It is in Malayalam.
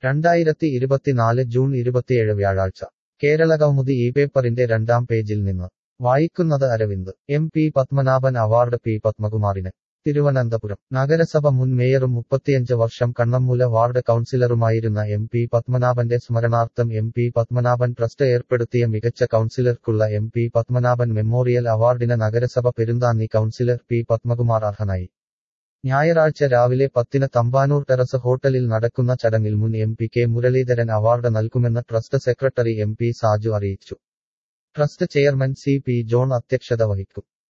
രണ്ടായിരത്തി ഇരുപത്തിനാല് ജൂൺ ഇരുപത്തിയേഴ് വ്യാഴാഴ്ച കേരളകൗമുദി ഈ പേപ്പറിന്റെ രണ്ടാം പേജിൽ നിന്ന് വായിക്കുന്നത് Aravind M P Padmanabhan award P പത്മകുമാറിന് തിരുവനന്തപുരം നഗരസഭ മുൻ മേയറും മുപ്പത്തിയഞ്ച് വർഷം കണ്ണമ്മൂല വാർഡ് കൗൺസിലറുമായിരുന്ന എം പി പത്മനാഭന്റെ സ്മരണാർത്ഥം എം പി പത്മനാഭൻ ട്രസ്റ്റ് ഏർപ്പെടുത്തിയ മികച്ച കൗൺസിലർക്കുള്ള എം പി പത്മനാഭൻ മെമ്മോറിയൽ അവാർഡിന് നഗരസഭ പെരുന്താന്നി കൗൺസിലർ പി പത്മകുമാർ അർഹനായി ഞായറാഴ്ച രാവിലെ പത്തിന് തമ്പാനൂർ ടെറസ് ഹോട്ടലിൽ നടക്കുന്ന ചടങ്ങിൽ മുൻ M P K Muraleedharan award നൽകുമെന്ന് trust secretary M P Saju അറിയിച്ചു trust chairman C P John അധ്യക്ഷത വഹിക്കും